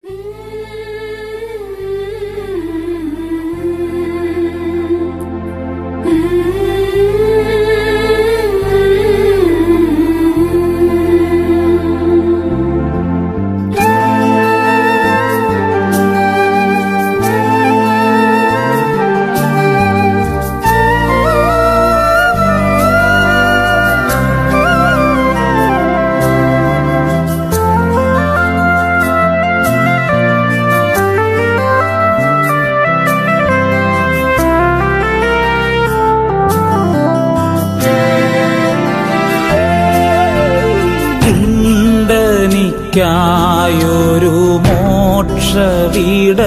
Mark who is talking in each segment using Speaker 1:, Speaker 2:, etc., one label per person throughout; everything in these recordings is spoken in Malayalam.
Speaker 1: എനിക്കായൊരു മോക്ഷ വീട്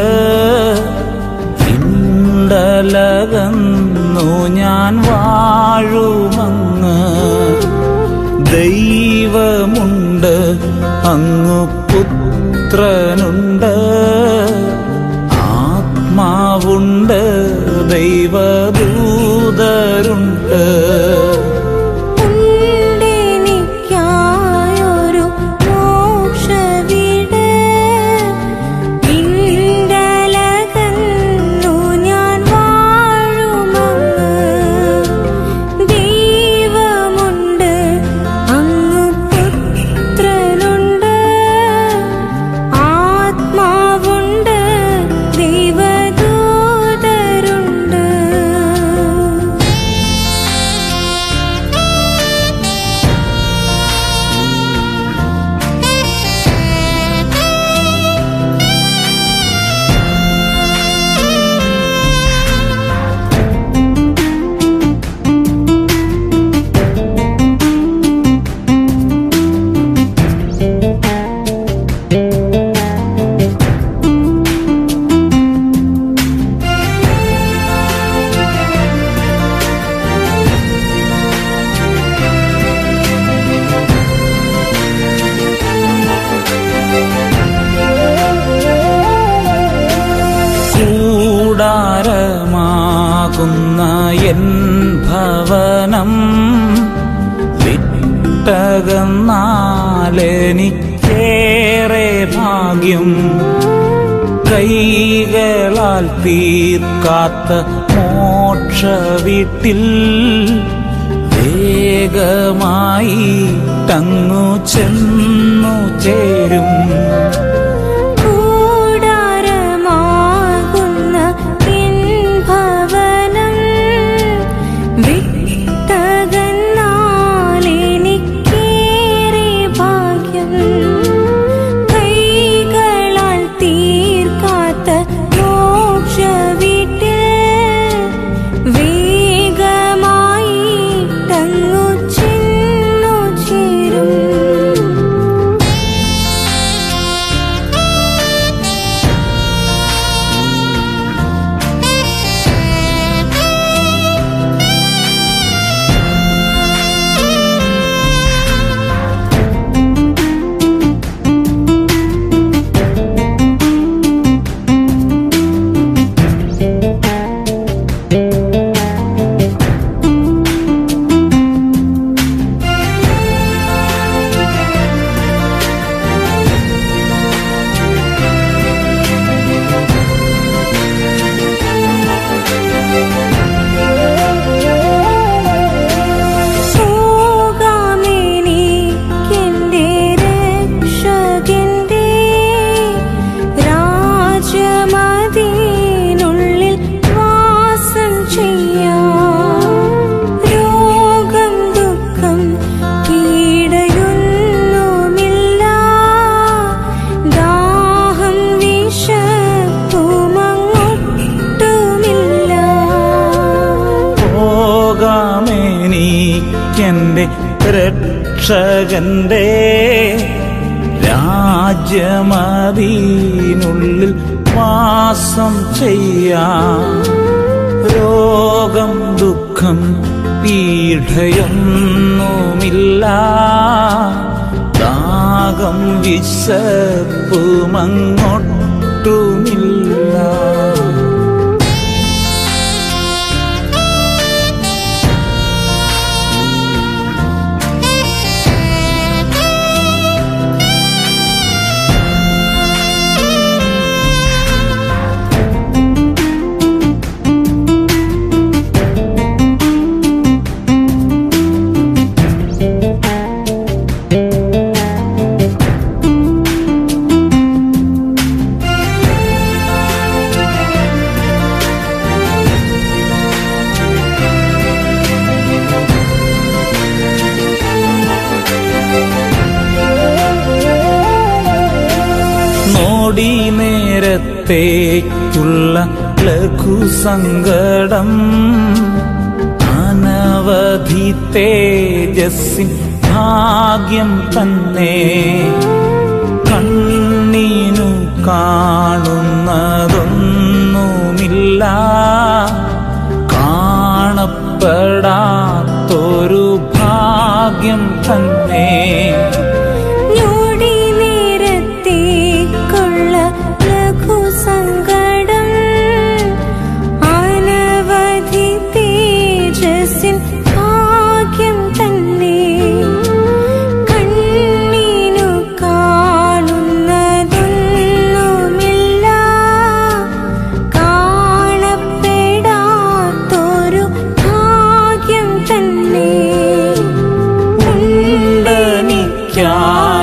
Speaker 1: ഇണ്ടലകന്നു ഞാൻ വാഴുമങ്ങ് ദൈവമുണ്ട് അങ്ങു പുത്രനുണ്ട് ആത്മാവുണ്ട് ദൈവദൂതരുണ്ട്
Speaker 2: ഉണ്ടെനിക്കായൊരു മോക്ഷവീട് ഇണ്ടലകന്നു ഞാൻ വാഴുമങ്ങ് ദൈവമുണ്ട് അങ്ങു പുത്രനുണ്ട് ആത്മാവുണ്ട് ദൈവദൂതരുണ്ട്
Speaker 1: കൂടാരമാകുന്ന എൻ ഭവനം വിട്ടകന്നാലെനിക്കേറെ ഭാഗ്യം കൈകളാൽ തീർക്കാത്ത മോക്ഷ വീട്ടിൽ വേഗമായി തങ്ങു ചെന്നു ചേരും
Speaker 2: കൂടാരമാകുന്ന എൻ ഭവനം വിട്ടകന്നാലെനിക്കേറെ ഭാഗ്യം കൈകളാൽ തീർക്കാത്ത മോക്ഷ വീട്ടിൽ വേഗമായി തങ്ങു ചെന്നു ചേരും പോകാമെനിക്കെന്റെ രക്ഷകന്റെ രാജമതിനുള്ളിൽ വാസം ചെയ്യാം രോഗം ദുഃഖം പീഡയൊന്നുമില്ല ദാഹം വിഷപ്പുമങ്ങൊട്ടുമില്ല
Speaker 1: പോകാമെനിക്കെന്റെ രക്ഷകന്റെ രാജ്യമതിനുള്ളിൽ വാസം ചെയ്യാം രോഗം ദുഃഖം പീഠയൊന്നുമില്ല ദാഹം വിശപ്പുമങ്ങൊട്ടുമില്ല ഞൊടി നേരത്തേക്കുള്ള ലഘുസങ്കടം അനവധി തേജസ്സിൻ ഭാഗ്യം തന്നെ കണ്ണീനു കാണുന്നതൊന്നുമില്ല കാണപ്പെടാത്തൊരു ഭാഗ്യം തന്നെ
Speaker 2: ഞൊടി നേരത്തേക്കുള്ള ലഘുസങ്കടം അനവധി തേജസ്സിൻ ഭാഗ്യം തന്നെ കണ്ണീനു കാണുന്നതൊന്നുമില്ല കാണപ്പെടാത്തൊരു ഭാഗ്യം തന്നെ
Speaker 1: ഉണ്ടനിക്കായി